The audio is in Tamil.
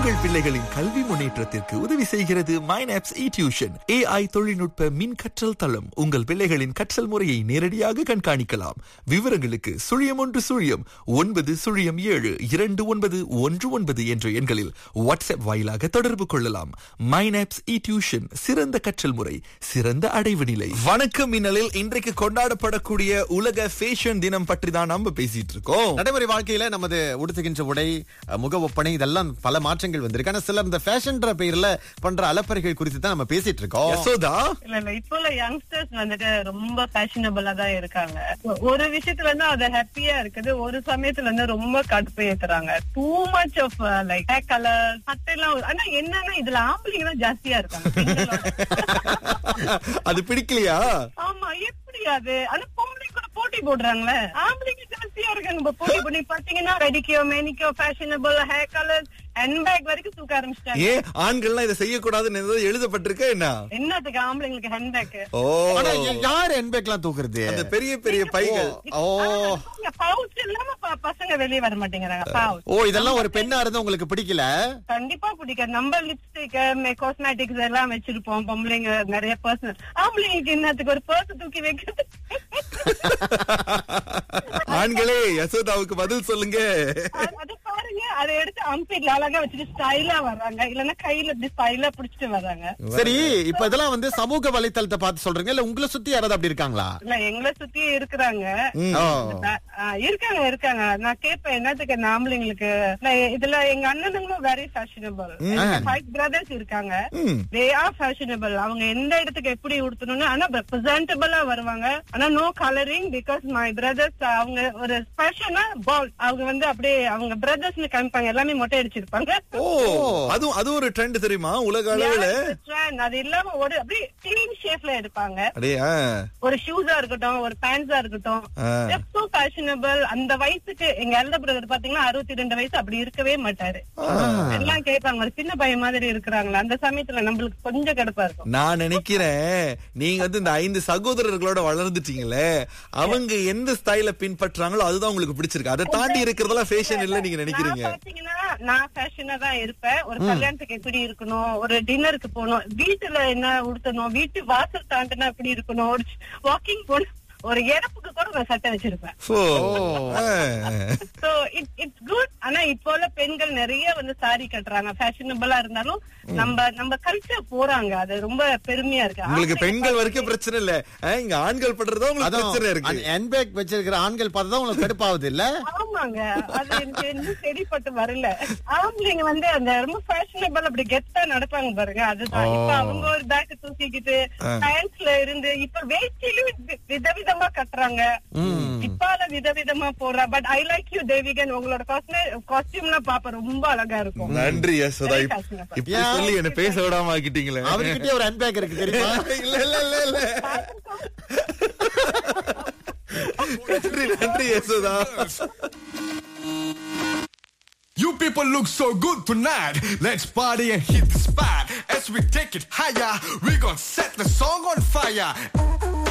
உங்கள் பிள்ளைகளின் கல்வி முன்னேற்றத்திற்கு உதவி செய்கிறது மைனாப்ஸ் இ டியூஷன் ஏஐ தொழில்நுட்ப மின் கற்றல் தளம் உங்கள் பிள்ளைகளின் கற்றல் முறையை நேரடியாக கண்காணிக்கலாம் விவரங்களுக்கு சுழியம் ஒன்று சுழியம் ஒன்பது சுழியம் ஏழு இரண்டு ஒன்பது ஒன்று ஒன்பது என்ற எண்களில் வாட்ஸ்அப் வாயிலாக தொடர்பு கொள்ளலாம் மைனாப்ஸ் இ டியூஷன் சிறந்த கற்றல் முறை சிறந்த அடைவு நிலை வணக்கம் மின்னலில் இன்றைக்கு கொண்டாடப்படக்கூடிய உலக ஃபேஷன் தினம் பற்றி தான் நம்ம பேசிட்டு இருக்கோம் நடைமுறை வாழ்க்கையில நமது உடுத்துகின்ற உடை அஹ், முக ஒப்பனை இதெல்லாம் பல மாற்றங்கள் வந்திருக்கு ஆனா சிலர் இந்த ஃபேஷன்ற பெயர்ல பண்ற அலப்பறைகள் குறித்து தான் நம்ம பேசிட்டு இருக்கோம் யசோதா இல்ல இல்ல இப்போ உள்ள யங்ஸ்டர்ஸ் வந்துட்டு ரொம்ப ஃபேஷனபிளா தான் இருக்காங்க ஒரு விஷயத்துல இருந்து அது ஹாப்பியா இருக்குது ஒரு சமயத்துல இருந்து ரொம்ப கடுப்பு ஏத்துறாங்க too much of like hair colour சட்டைலாம் ஆனா என்னன்னா இதுல ஆம்பளைங்க தான் ஜாஸ்தியா இருக்காங்க பெண்களோட. அது பிடிக்கலையா ஆமா எப்படி அது ஆனா பொம்பளை கூட போட்டி போடுறாங்களே ஆம்பளைங்க ஜாஸ்தியா இருக்காங்க இப்ப போட்டி பண்ணி பாத்தீங்கன்னா ரெடிக்கோ மேனிக்கோ fashionable hair colour handbag வரைக்கும் தூக்க ஆரம்பிச்சிட்டாங்க ஏன் ஆண்கள்லாம் இதை செய்யக்கூடாதுன்னு ஏதாவது எழுதப்பட்டிருக்க என்ன என்னத்துக்கு ஆம்பளைங்களுக்கு ஹேண்ட் பேக் ஓ ஆனா யா- யார் என்பேக்லாம் தூக்குறது அந்த பெரிய பெரிய பைகள் ஓ பவுச் இல்லாம ப- பசங்க வெளியே வர மாட்டேங்கிறாங்க பவுச் ஓ இதெல்லாம் ஒரு பெண்ணா இருந்தா உங்களுக்கு பிடிக்கல கண்டிப்பா பிடிக்காது நம்ம லிப்ஸ்டிக் காஸ்மெட்டிக்ஸ் எல்லாம் வச்சிருப்போம் பொம்பளைங்க நிறைய பர்சனல் ஆம்பளைங்களுக்கு என்னத்துக்கு ஒரு பர்ஸ் தூக்கி வைக்கிறது ஆண்களே யசோதாவுக்கு பதில் சொல்லுங்க அது- அது பாருங்க அதை எடுத்து அம்பிட்ல அழகா வச்சுட்டு ஸ்டைலா வர்றாங்க இல்லன்னா கையில இப்படி ஸ்டைலா புடிச்சிட்டு வர்றாங்க சரி இப்ப இதெல்லாம் வந்து சமூக வலைத்தளத்தை பார்த்து சொல்றீங்க இல்ல உங்களை சுத்தி யாராவது அப்படி இருக்காங்களா இல்ல எங்களை சுத்தி இருக்கிறாங்க ஓ ஆ, இருக்காங்க இருக்காங்க நான் கேட்பேன் என்னத்துக்கு இந்த ஆம்பளைங்களுக்கு இல்ல, இதுல எங்க அண்ணனுங்களும் வெரி ஃபேஷனபிள் ஃபைவ் பிரதர்ஸ் இருக்காங்க தே ஆர் ஃபேஷனபிள் அவங்க எந்த இடத்துக்கு எப்படி உடுத்தணும்னு ஆனா பிரசன்டபிளா வருவாங்க ஆனா no colouring because my brothers அவங்க ஒரு ஸ்பெஷலா பால் அவங்க வந்து அப்படியே அவங்க பிரதர்ஸ்னு காமிப்பாங்க எல்லாமே மொட்டை அடிச்சிருப்பாங்க ஓ அதுவும் அது ஒரு ட்ரெண்ட் தெரியுமா உலக அளவுல Trend. அது இல்லாம ஒரு அப்படியே கிளீன் ஷேப்ல எடுப்பாங்க அடையா ஒரு ஷூஸா இருக்கட்டும் ஒரு பேண்ட்ஸா இருக்கட்டும் ஆ. சோ ஃபேஷனபிள் அந்த வயசுக்கு எங்க எல்டர் பிரதர் பாத்தீங்கன்னா அறுபத்தி ரெண்டு வயசு அப்படி இருக்கவே மாட்டாரு எல்லாம் கேட்பாங்க ஒரு சின்ன பையன் மாதிரி இருக்கிறாங்களா அந்த சமயத்துல நம்மளுக்கு கொஞ்சம் கடுப்பா இருக்கும் நான் நினைக்கிறேன் நீங்க வந்து இந்த ஐந்து சகோதரர்களோட வளர்ந்துட்டீங்களே அவங்க எந்த ஸ்டைல பின்பற்றாங்களோ அதுதான் உங்களுக்கு பிடிச்சிருக்கு அதை தாண்டி இருக்கிறதெல்லாம் ஃபேஷன் இல்ல நீங்க நினைக்கிறீங்க நான் பாத்தீங்கன்னா நான் ஃபேஷனா தான் இருப்பேன் ஒரு கல்யாணத்துக்கு எப்படி இருக்கணும் ஒரு டின்னருக்கு போகணும் வீட்டுல என்ன உடுத்தணும் வீட்டு வாசல் தாண்டினா எப்படி இருக்கணும் ஒரு வாக்கிங் போகணும் ஒரு இறப்புக்கு கூட நான் சட்டை வச்சிருப்பேன் oh. Ah. So it it's good ஆனா இப்போ உள்ள பெண்கள் நிறைய வந்து சாரி கட்டுறாங்க ஃபேஷனபிளா இருந்தாலும் நம்ம நம்ம கல்ச்சர் போறாங்க அது ரொம்ப பெருமையா இருக்கு உங்களுக்கு ஆம்பளைங்க பெண்கள் வரைக்கும் பிரச்சனை இல்ல ஆ, இங்க ஆண்கள் பண்றதா உங்களுக்கு பிரச்சனை இருக்கு அதான் என்பேக் வச்சிருக்கிற ஆண்கள் பார்த்தா தான் உங்களுக்கு கடுப்பாகுது இல்ல ஆமாங்க அது எனக்கு இன்னும் சரிப்பட்டு வரல ஆம்பளைங்க வந்து அந்த ரொம்ப ஃபேஷனபிள் அப்படி கெத்தா நடப்பாங்க பாருங்க அதுதான் இப்ப அவங்க ஒரு பேக் தூக்கிக்கிட்டு பேண்ட்ஸ்ல இருந்து இப்ப வேஷ்டியிலும் வி- விதவிதமா கட்டுறாங்க இப்பால விதவிதமா போடுறா பட் ஐ லைக் யூ தேவிகன் உங்களோட காஸ்டியூம்லாம் பாப்ப ரொம்ப அழகா இருக்கும் நன்றி யசோதா Very இப்- fashionable. இப்படி சொல்லி என்ன பேச விடாம ஆக்கிட்டீங்களே அவர்கிட்டயே ஒரு என்பேக் இருக்கு தெரியுமா இல்ல இல்ல இல்ல இல்ல நன்றி நன்றி Yashoda You people look so good tonight. Let's party and hit the spot. As we take it higher, we gon' set the song on fire.